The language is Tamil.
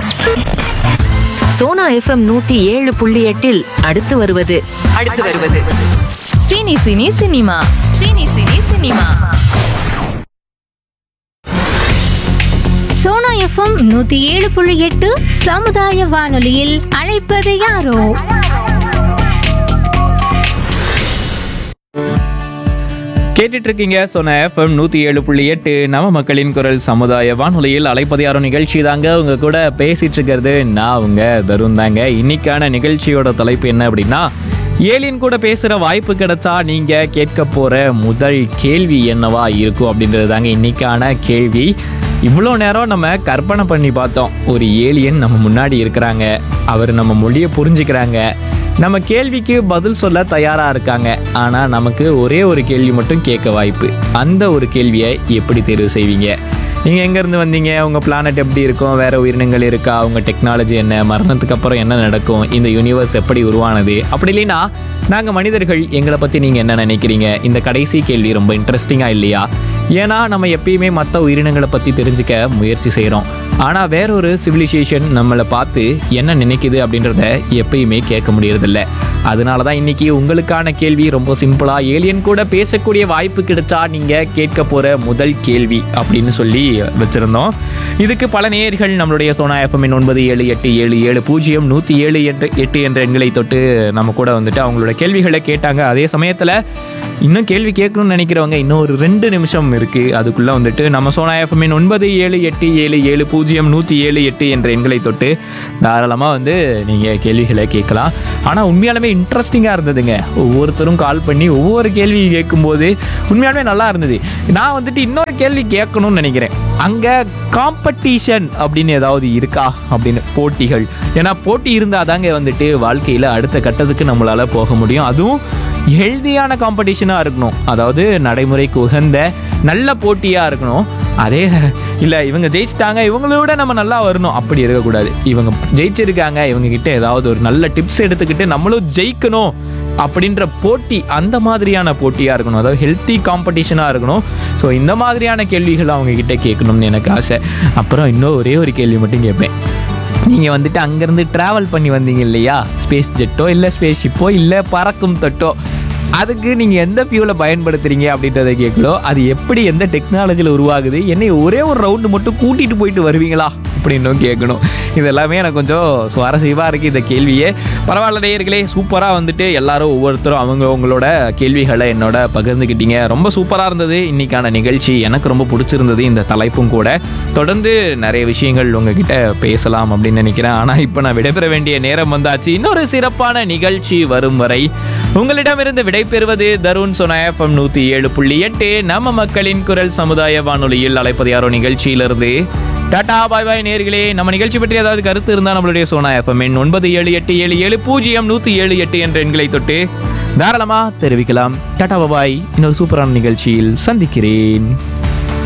சோனா எஃப்எம் நூத்தி ஏழு புள்ளி எட்டில் அடுத்து வருவது அடுத்து வருவது cine cine cinema cine cine cinema Sona FM நூத்தி ஏழு புள்ளி எட்டு சமுதாய வானொலியில் அழைப்பது யாரோ கேட்டுட்டு இருக்கீங்க சொன்ன எஃப்எம் நூற்றி ஏழு புள்ளி எட்டு நம்ம மக்களின் குரல் சமுதாய வானொலியில் அலைப்பதியாரோ நிகழ்ச்சி தாங்க உங்க கூட பேசிட்டு இருக்கிறது நான் உங்க தருண் தாங்க இன்னைக்கான நிகழ்ச்சியோட தலைப்பு என்ன அப்படின்னா ஏலியன் கூட பேசுகிற வாய்ப்பு கிடைச்சா நீங்கள் கேட்க போகிற முதல் கேள்வி என்னவா இருக்கும் அப்படின்றது தாங்க இன்னைக்கான கேள்வி இவ்வளோ நேரம் நம்ம கற்பனை பண்ணி பார்த்தோம் ஒரு ஏலியன் நம்ம முன்னாடி இருக்கிறாங்க அவர் நம்ம மொழியை புரிஞ்சுக்கிறாங்க நம்ம கேள்விக்கு பதில் சொல்ல தயாரா இருக்காங்க ஆனா நமக்கு ஒரே ஒரு கேள்வி மட்டும் கேட்க வாய்ப்பு அந்த ஒரு கேள்வியை எப்படி தேர்வு செய்வீங்க நீங்க எங்க இருந்து வந்தீங்க உங்க பிளானட் எப்படி இருக்கும் வேற உயிரினங்கள் இருக்கா உங்க டெக்னாலஜி என்ன மரணத்துக்கு அப்புறம் என்ன நடக்கும் இந்த யூனிவர்ஸ் எப்படி உருவானது அப்படி இல்லைன்னா நாங்க மனிதர்கள் எங்களை பத்தி நீங்க என்ன நினைக்கிறீங்க இந்த கடைசி கேள்வி ரொம்ப இன்ட்ரெஸ்டிங்கா இல்லையா ஏன்னா நம்ம எப்பயுமே மற்ற உயிரினங்களை பற்றி தெரிஞ்சுக்க முயற்சி செய்கிறோம் ஆனால் வேறொரு சிவிலைசேஷன் நம்மளை பார்த்து என்ன நினைக்குது அப்படின்றத எப்பயுமே கேட்க முடியறதில்ல அதனால தான் இன்னைக்கு உங்களுக்கான கேள்வி ரொம்ப சிம்பிளாக ஏலியன் கூட பேசக்கூடிய வாய்ப்பு கிடைச்சா நீங்கள் கேட்க போகிற முதல் கேள்வி அப்படின்னு சொல்லி வச்சுருந்தோம் இதுக்கு பல நேயர்கள் நம்மளுடைய சோனா எஃப்எம்மின் ஒன்பது ஏழு எட்டு ஏழு ஏழு பூஜ்ஜியம் நூற்றி ஏழு எட்டு எட்டு என்ற எண்களை தொட்டு நம்ம கூட வந்துட்டு அவங்களோட கேள்விகளை கேட்டாங்க அதே சமயத்தில் இன்னும் கேள்வி கேட்கணும்னு நினைக்கிறவங்க இன்னும் ஒரு ரெண்டு நிமிஷம் இருக்கு அதுக்குள்ள வந்துட்டு நம்ம சோனா எஃப்எம்மின் ஒன்பது ஏழு எட்டு ஏழு ஏழு பூஜ்ஜியம் நூற்றி ஏழு எட்டு என்ற எண்களை தொட்டு தாராளமாக வந்து நீங்கள் கேள்விகளை கேட்கலாம் ஆனால் உண்மையாலுமே இன்ட்ரெஸ்டிங்காக இருந்ததுங்க ஒவ்வொருத்தரும் கால் பண்ணி ஒவ்வொரு கேள்வி கேட்கும்போது உண்மையாலுமே நல்லா இருந்தது நான் வந்துட்டு இன்னொரு கேள்வி கேட்கணும்னு நினைக்கிறேன் அங்கே காம்படிஷன் அப்படின்னு ஏதாவது இருக்கா அப்படின்னு போட்டிகள் ஏன்னா போட்டி இருந்தால் தாங்க வந்துட்டு வாழ்க்கையில் அடுத்த கட்டத்துக்கு நம்மளால் போக முடியும் அதுவும் ஹெல்தியான காம்படிஷனாக இருக்கணும் அதாவது நடைமுறைக்கு உகந்த நல்ல போட்டியாக இருக்கணும் அதே இல்லை இவங்க ஜெயிச்சிட்டாங்க இவங்கள விட நம்ம நல்லா வரணும் அப்படி இருக்கக்கூடாது இவங்க ஜெயிச்சிருக்காங்க இவங்க கிட்ட ஏதாவது ஒரு நல்ல டிப்ஸ் எடுத்துக்கிட்டு நம்மளும் ஜெயிக்கணும் அப்படின்ற போட்டி அந்த மாதிரியான போட்டியாக இருக்கணும் அதாவது ஹெல்த்தி காம்படிஷனாக இருக்கணும் ஸோ இந்த மாதிரியான கேள்விகள் அவங்க கிட்ட கேட்கணும்னு எனக்கு ஆசை அப்புறம் இன்னும் ஒரே ஒரு கேள்வி மட்டும் கேட்பேன் நீங்கள் வந்துட்டு அங்கேருந்து ட்ராவல் பண்ணி வந்தீங்க இல்லையா ஸ்பேஸ் ஜெட்டோ இல்லை ஸ்பேஸ் ஷிப்போ இல்லை பறக்கும் தட்டோ அதுக்கு நீங்கள் எந்த ஃபியூலை பயன்படுத்துறீங்க அப்படின்றத கேட்கலாம் அது எப்படி எந்த டெக்னாலஜியில் உருவாகுது என்னை ஒரே ஒரு ரவுண்டு மட்டும் கூட்டிகிட்டு போயிட்டு வருவீங்களா அப்படின்னும் கேட்கணும் இது எல்லாமே எனக்கு கொஞ்சம் சுவாரஸ்யமாக இருக்குது இந்த கேள்வியே பரவாயில்ல நேயர்களே சூப்பராக வந்துட்டு எல்லாரும் ஒவ்வொருத்தரும் அவங்க உங்களோட கேள்விகளை என்னோட பகிர்ந்துக்கிட்டீங்க ரொம்ப சூப்பராக இருந்தது இன்னைக்கான நிகழ்ச்சி எனக்கு ரொம்ப பிடிச்சிருந்தது இந்த தலைப்பும் கூட தொடர்ந்து நிறைய விஷயங்கள் உங்ககிட்ட பேசலாம் அப்படின்னு நினைக்கிறேன் ஆனால் இப்போ நான் விடைபெற வேண்டிய நேரம் வந்தாச்சு இன்னொரு சிறப்பான நிகழ்ச்சி வரும் வரை உங்களிடமிருந்து விடைபெறுவது தருண் சொன எஃப்எம் நூற்றி ஏழு புள்ளி எட்டு நம்ம மக்களின் குரல் சமுதாய வானொலியில் அழைப்பது யாரோ நிகழ்ச்சியிலிருந்து டாடா பாய் பாய் நேர்களே நம்ம நிகழ்ச்சி பற்றி ஏதாவது கருத்து இருந்தால் நம்மளுடைய சோனா எஃப்எம் எண் ஒன்பது ஏழு எட்டு ஏழு ஏழு பூஜ்ஜியம் நூற்றி ஏழு எட்டு என்ற எண்களை தொட்டு தாராளமாக தெரிவிக்கலாம் டாடா பாய் இன்னொரு சூப்பரான நிகழ்ச்சியில் சந்திக்கிறேன்